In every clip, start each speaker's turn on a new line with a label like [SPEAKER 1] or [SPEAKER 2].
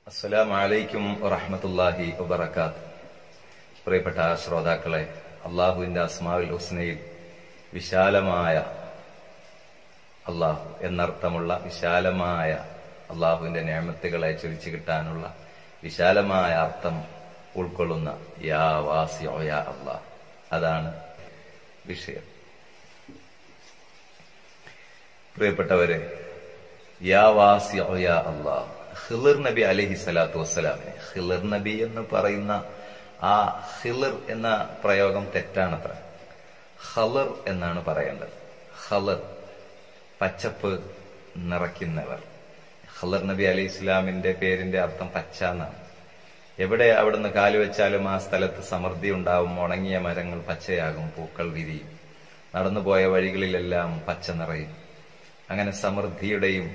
[SPEAKER 1] അസ്സലാമു അലൈക്കും വറഹ്മത്തുള്ളാഹി വബറകാത്ത് പ്രിയപ്പെട്ട ശ്രോതാക്കളെ അള്ളാഹുവിന്റെ അസ്മാവിൽ ഹുസ്നയിൽ വിശാലമായ അള്ളാഹു എന്നർത്ഥമുള്ള വിശാലമായ അള്ളാഹുവിന്റെ ഞാമത്തുകളെ ചൊരിച്ചു കിട്ടാനുള്ള വിശാലമായ അർത്ഥം ഉൾക്കൊള്ളുന്ന യാ വാസിയോ യാ അള്ളാഹ് അതാണ് വിഷയം പ്രിയപ്പെട്ടവരെ യാ വാസിയോ യാ അള്ളാഹ് ഹിളിർ നബി അലഹി സ്വലാത്തു വസ്സലാമിനെ ഹിളിർ നബി എന്ന് പറയുന്ന ആ ഹിളിർ എന്ന പ്രയോഗം തെറ്റാണത്ര ഹലർ എന്നാണ് പറയേണ്ടത് ഹലർ പച്ചപ്പ് നിറയ്ക്കുന്നവർ ഹലർ നബി അലി ഇസ്ലാമിന്റെ പേരിന്റെ അർത്ഥം പച്ച എന്നാണ് എവിടെ അവിടുന്ന് കാലുവെച്ചാലും ആ സ്ഥലത്ത് സമൃദ്ധി ഉണ്ടാവും ഉണങ്ങിയ മരങ്ങൾ പച്ചയാകും പൂക്കൾ വിരിയും നടന്നുപോയ വഴികളിലെല്ലാം പച്ച നിറയും അങ്ങനെ സമൃദ്ധിയുടെയും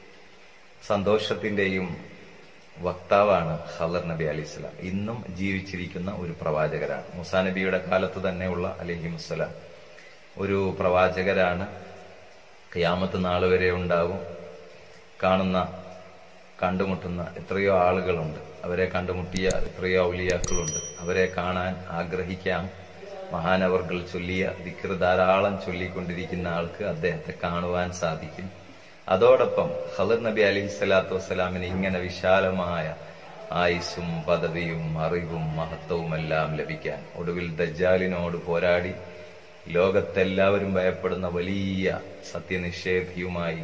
[SPEAKER 1] സന്തോഷത്തിന്റെയും വക്താവാണ് ഖദർ നബി അലി ഇസ്ലാം ഇന്നും ജീവിച്ചിരിക്കുന്ന ഒരു പ്രവാചകരാണ് മുസാ നബിയുടെ കാലത്ത് തന്നെയുള്ള അലിഹി മുസ്സലാം ഒരു പ്രവാചകരാണ് ഖിയാമത്ത് നാൾ വരെ ഉണ്ടാവും കാണുന്ന കണ്ടുമുട്ടുന്ന എത്രയോ ആളുകളുണ്ട് അവരെ കണ്ടുമുട്ടിയ എത്രയോ ഔലിയാക്കളുണ്ട് അവരെ കാണാൻ ആഗ്രഹിക്കാം മഹാനവർകൾ ചൊല്ലിയ ദിക്ർ ധാരാളം ചൊല്ലിക്കൊണ്ടിരിക്കുന്ന ആൾക്ക് അദ്ദേഹത്തെ കാണുവാൻ സാധിക്കും അതോടൊപ്പം ഖദർ നബി അലി സ്വലാത്തു വസ്സലാമിന് ഇങ്ങനെ വിശാലമായ ആയുസ്സും പദവിയും അറിവും മഹത്വവുമെല്ലാം ലഭിക്കാൻ ഒടുവിൽ ദജ്ജാലിനോട് പോരാടി ലോകത്തെല്ലാവരും ഭയപ്പെടുന്ന വലിയ സത്യനിഷേധിയുമായി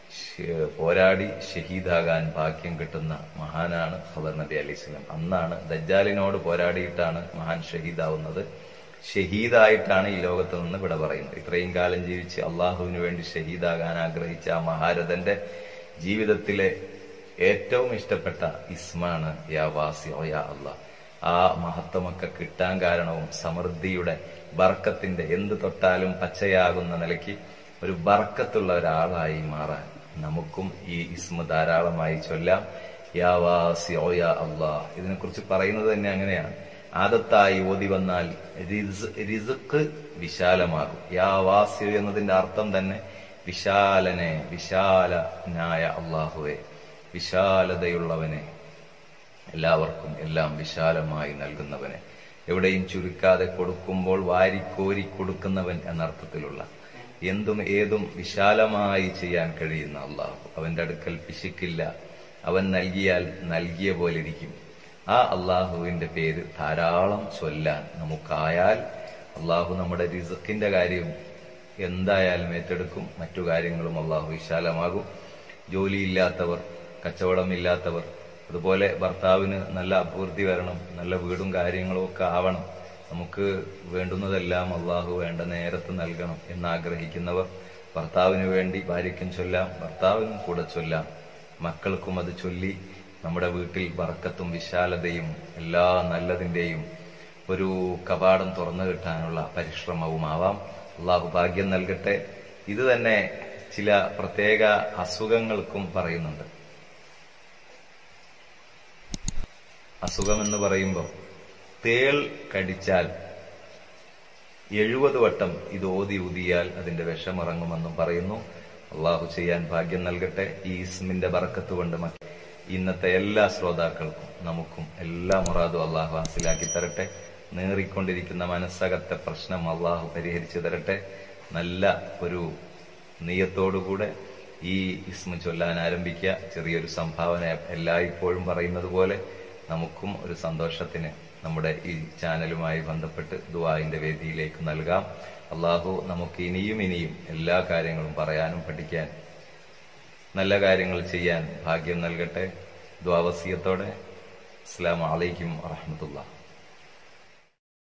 [SPEAKER 1] പോരാടി ഷഹീദാകാൻ ഭാഗ്യം കിട്ടുന്ന മഹാനാണ് ഖദർ നബി അലി സ്വലാം അന്നാണ് ദജ്ജാലിനോട് പോരാടിയിട്ടാണ് മഹാൻ ഷഹീദാവുന്നത് ഷഹീദായിട്ടാണ് ഈ ലോകത്ത് നിന്ന് വിട പറയുന്നത് ഇത്രയും കാലം ജീവിച്ച് അള്ളാഹുവിന് വേണ്ടി ഷഹീദാകാൻ ആഗ്രഹിച്ച ആ മഹാരഥന്റെ ജീവിതത്തിലെ ഏറ്റവും ഇഷ്ടപ്പെട്ട ഇസ്മാണ് യാ വാസിയോ യാ അള്ളാഹ് ആ മഹത്വമൊക്കെ കിട്ടാൻ കാരണവും സമൃദ്ധിയുടെ ബർക്കത്തിന്റെ എന്ത് തൊട്ടാലും പച്ചയാകുന്ന നിലയ്ക്ക് ഒരു ബർക്കത്തുള്ള ഒരാളായി മാറാൻ നമുക്കും ഈ ഇസ്മ ധാരാളമായി ചൊല്ലാം യാ വാസിയോ യാ അള്ളാഹ് ഇതിനെക്കുറിച്ച് പറയുന്നത് തന്നെ അങ്ങനെയാണ് ആദത്തായി ഓതി വന്നാൽ റിസുക്ക് വിശാലമാകും യാ വാസ്യു എന്നതിന്റെ അർത്ഥം തന്നെ വിശാലനെ വിശാലനായ അള്ളാഹുവെ വിശാലതയുള്ളവനെ എല്ലാവർക്കും എല്ലാം വിശാലമായി നൽകുന്നവനെ എവിടെയും ചുരുക്കാതെ കൊടുക്കുമ്പോൾ വാരിക്കോരി കൊടുക്കുന്നവൻ എന്നർത്ഥത്തിലുള്ള എന്തും ഏതും വിശാലമായി ചെയ്യാൻ കഴിയുന്ന അള്ളാഹു അവന്റെ അടുക്കൽ പിശുക്കില്ല അവൻ നൽകിയാൽ നൽകിയ പോലെ ഇരിക്കും ആ അള്ളാഹുവിന്റെ പേര് ധാരാളം ചൊല്ലാൻ നമുക്കായാൽ അള്ളാഹു നമ്മുടെ റിസക്കിന്റെ കാര്യം എന്തായാലും ഏറ്റെടുക്കും മറ്റു കാര്യങ്ങളും അള്ളാഹു വിശാലമാകും ജോലിയില്ലാത്തവർ കച്ചവടമില്ലാത്തവർ അതുപോലെ ഭർത്താവിന് നല്ല അഭിവൃദ്ധി വരണം നല്ല വീടും കാര്യങ്ങളും ഒക്കെ ആവണം നമുക്ക് വേണ്ടുന്നതെല്ലാം അള്ളാഹു വേണ്ട നേരത്ത് നൽകണം എന്നാഗ്രഹിക്കുന്നവർ ഭർത്താവിന് വേണ്ടി ഭാര്യയ്ക്കും ചൊല്ലാം ഭർത്താവിനും കൂടെ ചൊല്ലാം മക്കൾക്കും അത് ചൊല്ലി നമ്മുടെ വീട്ടിൽ ബർക്കത്തും വിശാലതയും എല്ലാ നല്ലതിന്റെയും ഒരു കവാടം തുറന്നു കിട്ടാനുള്ള പരിശ്രമവുമാവാം അള്ളാഹു ഭാഗ്യം നൽകട്ടെ ഇത് തന്നെ ചില പ്രത്യേക അസുഖങ്ങൾക്കും പറയുന്നുണ്ട് അസുഖമെന്ന് പറയുമ്പോൾ തേൾ കടിച്ചാൽ എഴുപത് വട്ടം ഇത് ഓതി ഊതിയാൽ അതിന്റെ വിഷമിറങ്ങുമെന്നും പറയുന്നു അള്ളാഹു ചെയ്യാൻ ഭാഗ്യം നൽകട്ടെ ഈ ഇസ്മിന്റെ ബറക്കത്ത് കൊണ്ട് ഇന്നത്തെ എല്ലാ ശ്രോതാക്കൾക്കും നമുക്കും എല്ലാ മുറാദും അള്ളാഹു ഹാസിലാക്കി തരട്ടെ നേറിക്കൊണ്ടിരിക്കുന്ന മനസ്സകത്തെ പ്രശ്നം അള്ളാഹു പരിഹരിച്ചു തരട്ടെ നല്ല ഒരു നീയത്തോടുകൂടെ ഈ ഇസ്മ ചൊല്ലാൻ ആരംഭിക്കുക ചെറിയൊരു സംഭാവന എല്ലായ്പ്പോഴും പറയുന്നത് പോലെ നമുക്കും ഒരു സന്തോഷത്തിന് നമ്മുടെ ഈ ചാനലുമായി ബന്ധപ്പെട്ട് ദുവായിന്റെ വേദിയിലേക്ക് നൽകാം അള്ളാഹു നമുക്ക് ഇനിയും ഇനിയും എല്ലാ കാര്യങ്ങളും പറയാനും പഠിക്കാൻ നല്ല കാര്യങ്ങൾ ചെയ്യാൻ ഭാഗ്യം നൽകട്ടെ ദ്വാവസീയത്തോടെ അസ്സാം വലൈക്കും വാഹമത്തുള്ള